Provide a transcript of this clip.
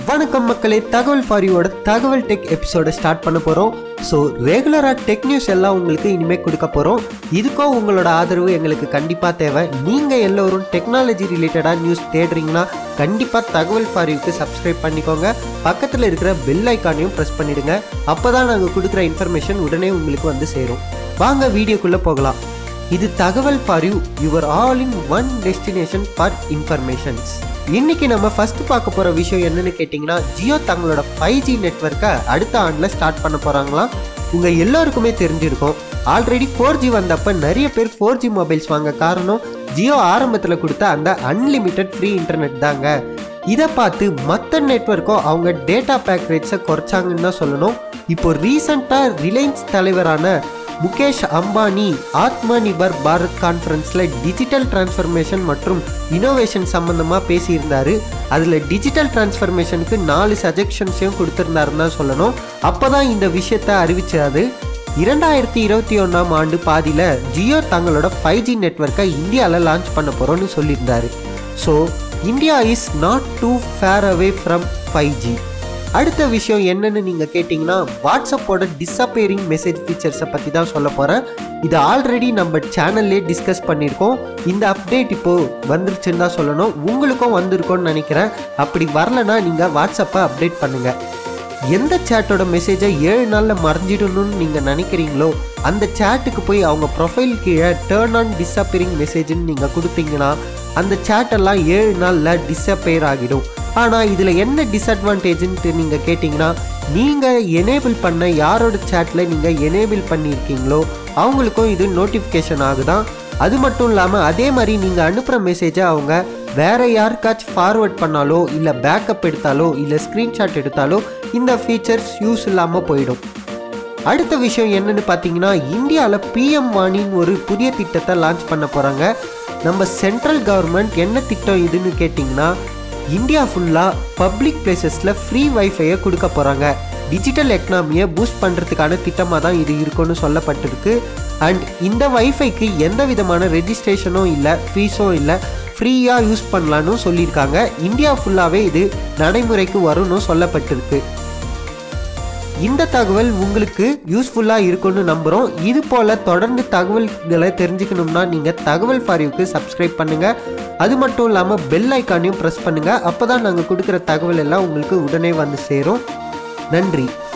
வணக்கம் மக்களே தகவல் ஃபாரியோட தகவல் டெக் எபிசோட ஸ்டார்ட் பண்ண போகிறோம் ஸோ ரெகுலராக டெக் நியூஸ் எல்லாம் உங்களுக்கு இனிமேல் கொடுக்க போகிறோம் இதுக்கும் உங்களோட ஆதரவு எங்களுக்கு கண்டிப்பாக தேவை நீங்கள் எல்லோரும் டெக்னாலஜி ரிலேட்டடாக நியூஸ் தேடுறீங்கன்னா கண்டிப்பாக தகவல் ஃபாரிவுக்கு சப்ஸ்கிரைப் பண்ணிக்கோங்க பக்கத்தில் இருக்கிற பெல் ஐக்கானையும் ப்ரெஸ் பண்ணிடுங்க அப்போ தான் நாங்கள் கொடுக்குற இன்ஃபர்மேஷன் உடனே உங்களுக்கு வந்து சேரும் வாங்க வீடியோக்குள்ளே போகலாம் இது தகவல் for you your all in one destination for இன்ஃபர்மேஷன்ஸ் இன்னைக்கு நம்ம ஃபர்ஸ்ட் பார்க்க போற விஷயம் என்னன்னு கேட்டிங்கன்னா ஜியோ தங்களோட ஃபைவ் ஜி நெட்ஒர்க்கை அடுத்த ஆண்டில் ஸ்டார்ட் பண்ண போறாங்களாம் உங்க எல்லாருக்குமே தெரிஞ்சிருக்கும் ஆல்ரெடி ஃபோர் ஜி வந்தப்ப நிறைய பேர் ஃபோர் ஜி மொபைல்ஸ் வாங்க காரணம் ஜியோ ஆரம்பத்தில் கொடுத்த அந்த அன்லிமிட்டெட் ஃப்ரீ இன்டர்நெட் தாங்க இதை பார்த்து மற்ற நெட்ஒர்க்கும் அவங்க டேட்டா பேக் ரேட்ஸை குறைச்சாங்கன்னு தான் சொல்லணும் இப்போ ரீசண்டாக ரிலையன்ஸ் தலைவரான முகேஷ் அம்பானி ஆத்ம நிபர் பாரத் கான்ஃபரன்ஸில் டிஜிட்டல் டிரான்ஸ்ஃபர்மேஷன் மற்றும் இனோவேஷன் சம்மந்தமாக பேசியிருந்தாரு அதில் டிஜிட்டல் டிரான்ஸ்ஃபர்மேஷனுக்கு நாலு சஜெஷன்ஸையும் கொடுத்துருந்தாருன்னு தான் சொல்லணும் அப்போ தான் இந்த விஷயத்தை அறிவிச்சாரு இரண்டாயிரத்தி இருபத்தி ஒன்றாம் ஆண்டு பாதியில் ஜியோ தங்களோட ஃபைவ் ஜி நெட்ஒர்க்கை இந்தியாவில் லான்ச் பண்ண போகிறோன்னு சொல்லியிருந்தாரு so India is not too far away from five G அடுத்த விஷயம் என்னன்னு நீங்கள் கேட்டிங்கன்னா வாட்ஸ்அப்போட டிஸப்பியரிங் மெசேஜ் ஃபீச்சர்ஸை பற்றி தான் சொல்ல போகிறேன் இது ஆல்ரெடி நம்ம சேனல்லே டிஸ்கஸ் பண்ணியிருக்கோம் இந்த அப்டேட் இப்போது வந்துருச்சுன்னு தான் சொல்லணும் உங்களுக்கும் வந்திருக்கோன்னு நினைக்கிறேன் அப்படி வரலனா நீங்கள் வாட்ஸ்அப்பை அப்டேட் பண்ணுங்கள் எந்த சேட்டோட மெசேஜை ஏழு நாளில் மறைஞ்சிடணும்னு நீங்கள் நினைக்கிறீங்களோ அந்த சேட்டுக்கு போய் அவங்க ப்ரொஃபைல் கீழே டேர்ன் ஆன் டிஸப்பியரிங் மெசேஜ்னு நீங்கள் கொடுத்தீங்கன்னா அந்த சேட்டெல்லாம் ஏழு நாளில் டிஸப்பியர் ஆகிடும் ஆனால் இதில் என்ன டிஸ்அட்வான்டேஜ்ன்ட்டு நீங்கள் கேட்டிங்கன்னா நீங்கள் எனேபிள் பண்ண யாரோட சேட்டில் நீங்கள் எனேபிள் பண்ணியிருக்கீங்களோ அவங்களுக்கும் இது நோட்டிஃபிகேஷன் ஆகுதான் அது மட்டும் இல்லாமல் அதே மாதிரி நீங்கள் அனுப்புகிற மெசேஜை அவங்க வேற யாருக்காச்சும் ஃபார்வர்ட் பண்ணாலோ இல்லை பேக்கப் எடுத்தாலோ இல்லை ஸ்க்ரீன்ஷாட் எடுத்தாலோ இந்த ஃபீச்சர்ஸ் யூஸ் இல்லாமல் போயிடும் அடுத்த விஷயம் என்னன்னு பார்த்தீங்கன்னா இந்தியாவில் பிஎம் வாணின்னு ஒரு புதிய திட்டத்தை லான்ச் பண்ண போகிறாங்க நம்ம சென்ட்ரல் கவர்மெண்ட் என்ன திட்டம் இதுன்னு கேட்டிங்கன்னா இந்தியா ஃபுல்லாக பப்ளிக் பிளேசஸில் ஃப்ரீ வைஃபையை கொடுக்க போகிறாங்க டிஜிட்டல் எக்கனாமியை பூஸ்ட் பண்ணுறதுக்கான திட்டமாக தான் இது இருக்குன்னு சொல்லப்பட்டிருக்கு அண்ட் இந்த வைஃபைக்கு எந்த விதமான ரெஜிஸ்ட்ரேஷனும் இல்லை ஃபீஸும் இல்லை ஃப்ரீயாக யூஸ் பண்ணலான்னு சொல்லியிருக்காங்க இந்தியா ஃபுல்லாகவே இது நடைமுறைக்கு வரும்னு சொல்லப்பட்டிருக்கு இந்த தகவல் உங்களுக்கு யூஸ்ஃபுல்லாக இருக்கும்னு நம்புகிறோம் இது போல் தொடர்ந்து தகவல்களை தெரிஞ்சுக்கணும்னா நீங்கள் தகவல் ஃபாரிவுக்கு சப்ஸ்கிரைப் பண்ணுங்கள் அது மட்டும் இல்லாமல் பெல் ஐக்கானையும் ப்ரெஸ் பண்ணுங்கள் அப்போ தான் நாங்கள் கொடுக்குற தகவல் எல்லாம் உங்களுக்கு உடனே வந்து சேரும் நன்றி